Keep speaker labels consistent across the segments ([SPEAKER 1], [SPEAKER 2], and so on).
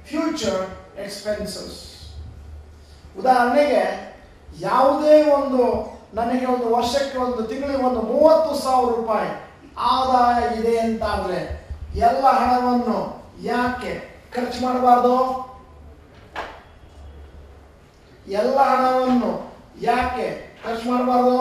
[SPEAKER 1] future expenses ಉದಾಹರಣೆಗೆ ಯಾವುದೇ ಒಂದು ನನಗೆ ಒಂದು ವರ್ಷಕ್ಕೆ ಒಂದು ತಿಂಗಳಿಗೆ ಒಂದು ಮೂವತ್ತು ಸಾವಿರ ರೂಪಾಯಿ ಆದಾಯ ಇದೆ ಅಂತಾದರೆ ಎಲ್ಲ ಹಣವನ್ನು ಯಾಕೆ ಖರ್ಚು ಮಾಡಬಾರ್ದು ಎಲ್ಲ ಹಣವನ್ನು ಯಾಕೆ ಖರ್ಚು ಮಾಡಬಾರ್ದು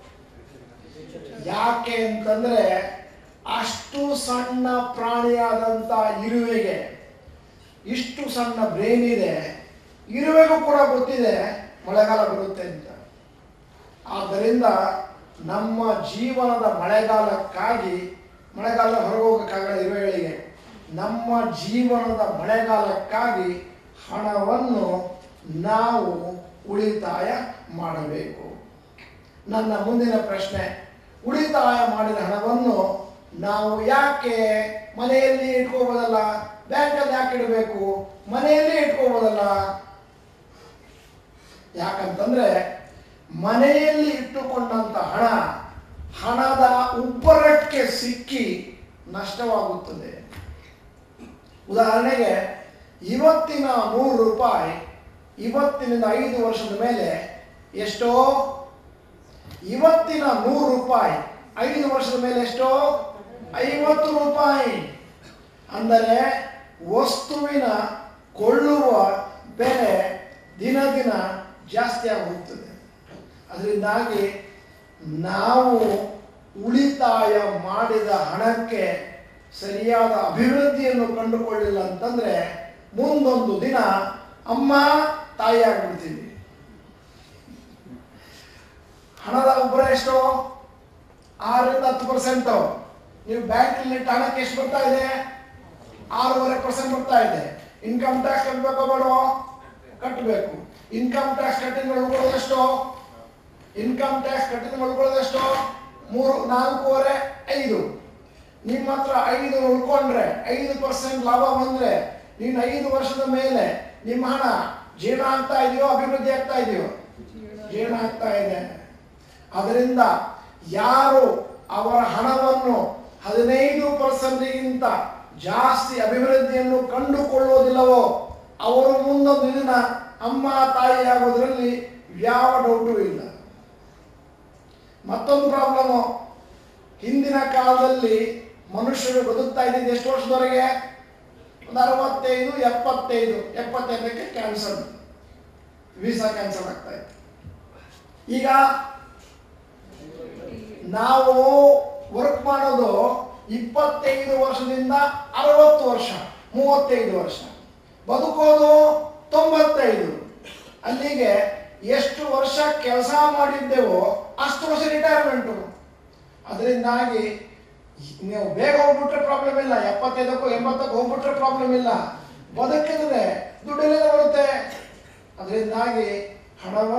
[SPEAKER 1] ಯಾಕೆ ಅಂತಂದ್ರೆ ಅಷ್ಟು ಸಣ್ಣ ಪ್ರಾಣಿಯಾದಂಥ ಇರುವೆಗೆ ಇಷ್ಟು ಸಣ್ಣ ಬ್ರೈನ್ ಇದೆ ಇರುವೆಗೂ ಕೂಡ ಗೊತ್ತಿದೆ ಮಳೆಗಾಲ ಬರುತ್ತೆ ಅಂತ ಆದ್ದರಿಂದ ನಮ್ಮ ಜೀವನದ ಮಳೆಗಾಲಕ್ಕಾಗಿ ಮಳೆಗಾಲ ಹೊರಗೆ ಹೋಗೋಕ್ಕಾಗಲ್ಲ ಇರುವೆಗಳಿಗೆ ನಮ್ಮ ಜೀವನದ ಮಳೆಗಾಲಕ್ಕಾಗಿ ಹಣವನ್ನು ನಾವು ಉಳಿತಾಯ ಮಾಡಬೇಕು ನನ್ನ ಮುಂದಿನ ಪ್ರಶ್ನೆ ಉಳಿತಾಯ ಮಾಡಿದ ಹಣವನ್ನು ನಾವು ಯಾಕೆ ಮನೆಯಲ್ಲಿ ಇಟ್ಕೋಬೋದಲ್ಲ ಬ್ಯಾಂಕಲ್ಲಿ ಯಾಕೆ ಇಡಬೇಕು ಮನೆಯಲ್ಲಿ ಇಟ್ಕೋಬೋದಲ್ಲ ಯಾಕಂತಂದ್ರೆ ಮನೆಯಲ್ಲಿ ಇಟ್ಟುಕೊಂಡಂತ ಹಣ ಹಣದ ಉಬ್ಬರಕ್ಕೆ ಸಿಕ್ಕಿ ನಷ್ಟವಾಗುತ್ತದೆ ಉದಾಹರಣೆಗೆ ಇವತ್ತಿನ ನೂರು ರೂಪಾಯಿ ಇವತ್ತಿನಿಂದ ಐದು ವರ್ಷದ ಮೇಲೆ ಎಷ್ಟೋ ಇವತ್ತಿನ ನೂರು ರೂಪಾಯಿ ಐದು ವರ್ಷದ ಮೇಲೆ ಎಷ್ಟೋ ಐವತ್ತು ರೂಪಾಯಿ ಅಂದರೆ ವಸ್ತುವಿನ ಕೊಳ್ಳುವ ಬೆಲೆ ದಿನ ದಿನ ಜಾಸ್ತಿ ಆಗುತ್ತದೆ ಅದರಿಂದಾಗಿ ನಾವು ಉಳಿತಾಯ ಮಾಡಿದ ಹಣಕ್ಕೆ ಸರಿಯಾದ ಅಭಿವೃದ್ಧಿಯನ್ನು ಕಂಡುಕೊಳ್ಳಿಲ್ಲ ಅಂತಂದ್ರೆ ಮುಂದೊಂದು ದಿನ ಅಮ್ಮ ತಾಯಿ ಆಗ್ಬಿಡ್ತೀವಿ ಹಣದ ಒಬ್ಬರ ಎಷ್ಟು ಆರರಿಂದ ಹತ್ತು ಪರ್ಸೆಂಟು ನೀವು ಬ್ಯಾಂಕಲ್ಲಿ ಇಟ್ಟ ಹಣಕ್ಕೆ ಎಷ್ಟು ಬರ್ತಾ ಇದೆ ಆರೂವರೆ ಪರ್ಸೆಂಟ್ ಬರ್ತಾ ಇದೆ ಇನ್ಕಮ್ ಟ್ಯಾಕ್ಸ್ ಕಟ್ಟಬೇಕೋ ಬೇಡೋ ಕಟ್ಟಬೇಕು ಇನ್ಕಮ್ ಟ್ಯಾಕ್ಸ್ ಕಟ್ಟಿದ ಉಳ್ಕೊಳ್ಳೋದೆಷ್ಟು ಇನ್ಕಮ್ ಟ್ಯಾಕ್ಸ್ ಕಟ್ಟಿದ ಉಳ್ಕೊಳ್ಳೋದೆಷ್ಟು ಮೂರು ನಾಲ್ಕೂವರೆ ಐದು ನಿಮ್ಮ ಹತ್ರ ಐದು ಉಳ್ಕೊಂಡ್ರೆ ಐದು ಪರ್ಸೆಂಟ್ ಲಾಭ ಬಂದ್ರೆ ನೀನು ಐದು ವರ್ಷದ ಮೇಲೆ ನಿಮ್ಮ ಹಣ ಜೀರ್ಣ ಆಗ್ತಾ ಇದೆಯೋ ಅಭಿವೃದ್ಧಿ ಆಗ್ತಾ ಇದೆಯೋ ಜೀರ್ಣ ಆಗ್ತಾ ಇದೆ ಅದರಿಂದ ಯಾರು ಅವರ ಹಣವನ್ನು ಹದಿನೈದು ಪರ್ಸೆಂಟ್ಗಿಂತ ಜಾಸ್ತಿ ಅಭಿವೃದ್ಧಿಯನ್ನು ಕಂಡುಕೊಳ್ಳುವುದಿಲ್ಲವೋ ಅವರು ಮುಂದೊಂದು ದಿನ ಅಮ್ಮ ತಾಯಿ ಆಗೋದ್ರಲ್ಲಿ ಯಾವ ಡೌಟು ಇಲ್ಲ ಮತ್ತೊಂದು ಪ್ರಾಬ್ಲಮು ಹಿಂದಿನ ಕಾಲದಲ್ಲಿ ಮನುಷ್ಯರು ಬದುಕ್ತಾ ಇದ್ದಿದ್ದು ಎಷ್ಟು ವರ್ಷದವರೆಗೆ ಒಂದು ಅರವತ್ತೈದು ಎಪ್ಪತ್ತೈದು ಎಪ್ಪತ್ತೈದಕ್ಕೆ ಕ್ಯಾನ್ಸರ್ ವೀಸಾ ಕ್ಯಾನ್ಸಲ್ ಆಗ್ತಾ ಇತ್ತು ಈಗ ನಾವು ವರ್ಕ್ ಮಾಡೋದು ಇಪ್ಪತ್ತೈದು ವರ್ಷದಿಂದ ಅರವತ್ತು ವರ್ಷ ಮೂವತ್ತೈದು ವರ್ಷ ಬದುಕೋದು ತೊಂಬತ್ತೈದು ಅಲ್ಲಿಗೆ ಎಷ್ಟು ವರ್ಷ ಕೆಲಸ ಮಾಡಿದ್ದೇವೋ ಅಷ್ಟು ವರ್ಷ ರಿಟೈರ್ಮೆಂಟು ಅದರಿಂದಾಗಿ ನೀವು ಬೇಗ ಹೋಗ್ಬಿಟ್ರೆ ಪ್ರಾಬ್ಲಮ್ ಇಲ್ಲ ಎಪ್ಪತ್ತೈದಕ್ಕೂ ಎಂಬತ್ತಕ್ಕೂ ಹೋಗ್ಬಿಟ್ರೆ ಪ್ರಾಬ್ಲಮ್ ಇಲ್ಲ ಬದುಕಿದ್ರೆ ದುಡ್ಡೆಲ್ಲ ಬರುತ್ತೆ ಅದರಿಂದಾಗಿ ಹಣವನ್ನು